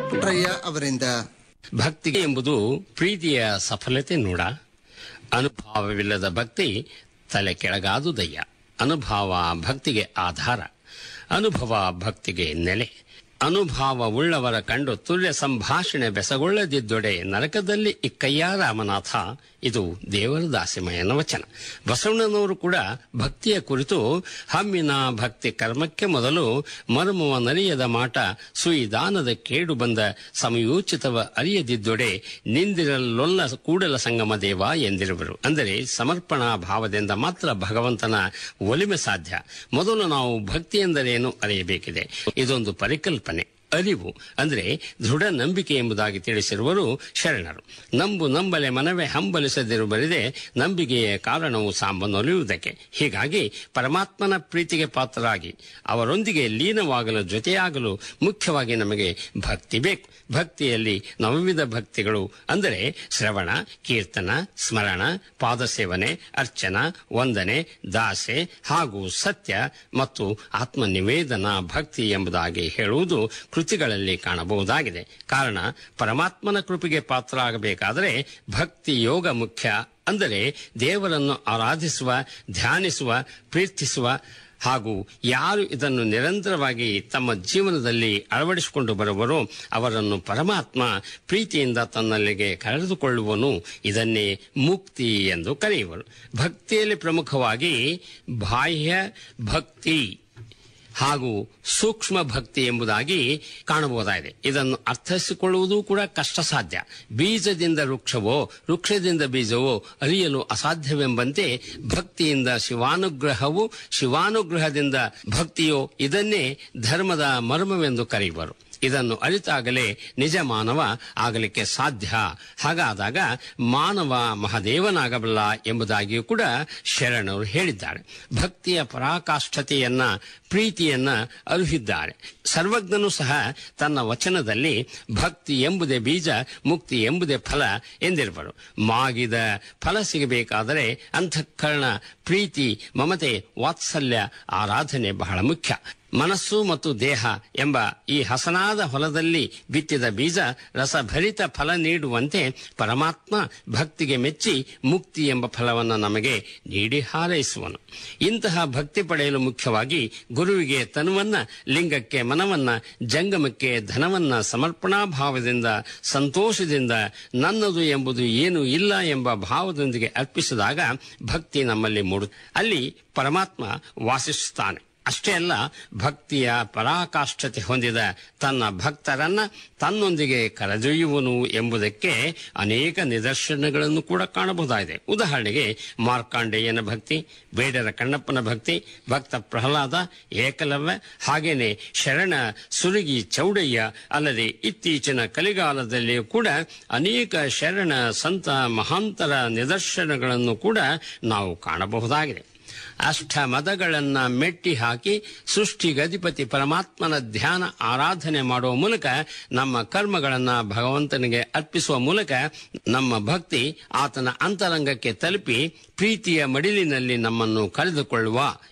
ಪುಟ್ರಯ್ಯ ಅವರಿಂದ ಭಕ್ತಿ ಎಂಬುದು ಪ್ರೀತಿಯ ಸಫಲತೆ ನೋಡ ಅನುಭವವಿಲ್ಲದ ಭಕ್ತಿ ತಲೆ ಕೆಳಗಾದುದಯ್ಯ ಅನುಭವ ಭಕ್ತಿಗೆ ಆಧಾರ ಅನುಭವ ಭಕ್ತಿಗೆ ನೆಲೆ ಅನುಭವವುಳ್ಳವರ ಕಂಡು ತುಲ್ಯ ಸಂಭಾಷಣೆ ಬೆಸಗೊಳ್ಳದಿದ್ದೊಡೆ ನರಕದಲ್ಲಿ ಇಕ್ಕಯ್ಯ ರಾಮನಾಥ ಇದು ದೇವರ ದಾಸಿಮಯನ ವಚನ ಬಸವಣ್ಣನವರು ಕೂಡ ಭಕ್ತಿಯ ಕುರಿತು ಹಮ್ಮಿನ ಭಕ್ತಿ ಕರ್ಮಕ್ಕೆ ಮೊದಲು ಮರ್ಮವ ನರಿಯದ ಮಾಟ ಸುಯಿದಾನದ ಕೇಡು ಬಂದ ಸಮಯೋಚಿತವ ಅರಿಯದಿದ್ದೊಡೆ ನಿಂದಿರಲೊಲ್ಲ ಕೂಡಲ ಸಂಗಮ ದೇವ ಎಂದಿರುವರು ಅಂದರೆ ಸಮರ್ಪಣಾ ಭಾವದಿಂದ ಮಾತ್ರ ಭಗವಂತನ ಒಲಿಮೆ ಸಾಧ್ಯ ಮೊದಲು ನಾವು ಭಕ್ತಿ ಎಂದರೇನು ಅರಿಯಬೇಕಿದೆ ಇದೊಂದು ಪರಿಕಲ್ಪನೆ ಅರಿವು ಅಂದರೆ ದೃಢ ನಂಬಿಕೆ ಎಂಬುದಾಗಿ ತಿಳಿಸಿರುವರು ಶರಣರು ನಂಬು ನಂಬಲೆ ಮನವೇ ಹಂಬಲಿಸದಿರು ಬರಿದೆ ನಂಬಿಕೆಯ ಕಾರಣವು ಸಾಂಬನೊಲಿಯುವುದಕ್ಕೆ ಹೀಗಾಗಿ ಪರಮಾತ್ಮನ ಪ್ರೀತಿಗೆ ಪಾತ್ರರಾಗಿ ಅವರೊಂದಿಗೆ ಲೀನವಾಗಲು ಜೊತೆಯಾಗಲು ಮುಖ್ಯವಾಗಿ ನಮಗೆ ಭಕ್ತಿ ಬೇಕು ಭಕ್ತಿಯಲ್ಲಿ ನವವಿಧ ಭಕ್ತಿಗಳು ಅಂದರೆ ಶ್ರವಣ ಕೀರ್ತನ ಸ್ಮರಣ ಪಾದಸೇವನೆ ಅರ್ಚನ ವಂದನೆ ದಾಸೆ ಹಾಗೂ ಸತ್ಯ ಮತ್ತು ಆತ್ಮನಿವೇದನ ಭಕ್ತಿ ಎಂಬುದಾಗಿ ಹೇಳುವುದು ಕೃತಿಗಳಲ್ಲಿ ಕಾಣಬಹುದಾಗಿದೆ ಕಾರಣ ಪರಮಾತ್ಮನ ಕೃಪೆಗೆ ಪಾತ್ರ ಆಗಬೇಕಾದರೆ ಭಕ್ತಿ ಯೋಗ ಮುಖ್ಯ ಅಂದರೆ ದೇವರನ್ನು ಆರಾಧಿಸುವ ಧ್ಯಾನಿಸುವ ಪ್ರೀರ್ಥಿಸುವ ಹಾಗೂ ಯಾರು ಇದನ್ನು ನಿರಂತರವಾಗಿ ತಮ್ಮ ಜೀವನದಲ್ಲಿ ಅಳವಡಿಸಿಕೊಂಡು ಬರುವರೋ ಅವರನ್ನು ಪರಮಾತ್ಮ ಪ್ರೀತಿಯಿಂದ ತನ್ನಲ್ಲಿಗೆ ಕರೆದುಕೊಳ್ಳುವನು ಇದನ್ನೇ ಮುಕ್ತಿ ಎಂದು ಕರೆಯುವರು ಭಕ್ತಿಯಲ್ಲಿ ಪ್ರಮುಖವಾಗಿ ಬಾಹ್ಯ ಭಕ್ತಿ ಹಾಗೂ ಸೂಕ್ಷ್ಮ ಭಕ್ತಿ ಎಂಬುದಾಗಿ ಕಾಣಬಹುದಾಗಿದೆ ಇದನ್ನು ಅರ್ಥೈಸಿಕೊಳ್ಳುವುದು ಕೂಡ ಕಷ್ಟ ಸಾಧ್ಯ ಬೀಜದಿಂದ ವೃಕ್ಷವೋ ವೃಕ್ಷದಿಂದ ಬೀಜವೋ ಅರಿಯಲು ಅಸಾಧ್ಯವೆಂಬಂತೆ ಭಕ್ತಿಯಿಂದ ಶಿವಾನುಗ್ರಹವು ಶಿವಾನುಗ್ರಹದಿಂದ ಭಕ್ತಿಯೋ ಇದನ್ನೇ ಧರ್ಮದ ಮರ್ಮವೆಂದು ಕರೆಯುವರು ಇದನ್ನು ಅರಿತಾಗಲೇ ನಿಜ ಮಾನವ ಆಗಲಿಕ್ಕೆ ಸಾಧ್ಯ ಹಾಗಾದಾಗ ಮಾನವ ಮಹಾದೇವನಾಗಬಲ್ಲ ಎಂಬುದಾಗಿಯೂ ಕೂಡ ಶರಣರು ಹೇಳಿದ್ದಾರೆ ಭಕ್ತಿಯ ಪರಾಕಾಷ್ಠತೆಯನ್ನ ಪ್ರೀತಿಯನ್ನ ಅರುಹಿದ್ದಾರೆ ಸರ್ವಜ್ಞನು ಸಹ ತನ್ನ ವಚನದಲ್ಲಿ ಭಕ್ತಿ ಎಂಬುದೇ ಬೀಜ ಮುಕ್ತಿ ಎಂಬುದೇ ಫಲ ಎಂದಿರುವರು ಮಾಗಿದ ಫಲ ಸಿಗಬೇಕಾದರೆ ಅಂತಃಕರಣ ಪ್ರೀತಿ ಮಮತೆ ವಾತ್ಸಲ್ಯ ಆರಾಧನೆ ಬಹಳ ಮುಖ್ಯ ಮನಸ್ಸು ಮತ್ತು ದೇಹ ಎಂಬ ಈ ಹಸನಾದ ಹೊಲದಲ್ಲಿ ಬಿತ್ತಿದ ಬೀಜ ರಸಭರಿತ ಫಲ ನೀಡುವಂತೆ ಪರಮಾತ್ಮ ಭಕ್ತಿಗೆ ಮೆಚ್ಚಿ ಮುಕ್ತಿ ಎಂಬ ಫಲವನ್ನು ನಮಗೆ ನೀಡಿ ಹಾರೈಸುವನು ಇಂತಹ ಭಕ್ತಿ ಪಡೆಯಲು ಮುಖ್ಯವಾಗಿ ಗುರುವಿಗೆ ತನುವನ್ನ ಲಿಂಗಕ್ಕೆ ಮನವನ್ನ ಜಂಗಮಕ್ಕೆ ಧನವನ್ನ ಸಮರ್ಪಣಾ ಭಾವದಿಂದ ಸಂತೋಷದಿಂದ ನನ್ನದು ಎಂಬುದು ಏನು ಇಲ್ಲ ಎಂಬ ಭಾವದೊಂದಿಗೆ ಅರ್ಪಿಸಿದಾಗ ಭಕ್ತಿ ನಮ್ಮಲ್ಲಿ ಮೂಡು ಅಲ್ಲಿ ಪರಮಾತ್ಮ ವಾಸಿಸುತ್ತಾನೆ ಅಷ್ಟೇ ಅಲ್ಲ ಭಕ್ತಿಯ ಪರಾಕಾಷ್ಠತೆ ಹೊಂದಿದ ತನ್ನ ಭಕ್ತರನ್ನ ತನ್ನೊಂದಿಗೆ ಕರೆದೊಯ್ಯುವನು ಎಂಬುದಕ್ಕೆ ಅನೇಕ ನಿದರ್ಶನಗಳನ್ನು ಕೂಡ ಕಾಣಬಹುದಾಗಿದೆ ಉದಾಹರಣೆಗೆ ಮಾರ್ಕಾಂಡೇಯನ ಭಕ್ತಿ ಬೇಡರ ಕಣ್ಣಪ್ಪನ ಭಕ್ತಿ ಭಕ್ತ ಪ್ರಹ್ಲಾದ ಏಕಲವ್ಯ ಹಾಗೇನೆ ಶರಣ ಸುರುಗಿ ಚೌಡಯ್ಯ ಅಲ್ಲದೆ ಇತ್ತೀಚಿನ ಕಲಿಗಾಲದಲ್ಲಿಯೂ ಕೂಡ ಅನೇಕ ಶರಣ ಸಂತ ಮಹಾಂತರ ನಿದರ್ಶನಗಳನ್ನು ಕೂಡ ನಾವು ಕಾಣಬಹುದಾಗಿದೆ ಅಷ್ಟ ಮದಗಳನ್ನ ಮೆಟ್ಟಿ ಹಾಕಿ ಸೃಷ್ಟಿಗಧಿಪತಿ ಪರಮಾತ್ಮನ ಧ್ಯಾನ ಆರಾಧನೆ ಮಾಡುವ ಮೂಲಕ ನಮ್ಮ ಕರ್ಮಗಳನ್ನ ಭಗವಂತನಿಗೆ ಅರ್ಪಿಸುವ ಮೂಲಕ ನಮ್ಮ ಭಕ್ತಿ ಆತನ ಅಂತರಂಗಕ್ಕೆ ತಲುಪಿ ಪ್ರೀತಿಯ ಮಡಿಲಿನಲ್ಲಿ ನಮ್ಮನ್ನು ಕರೆದುಕೊಳ್ಳುವ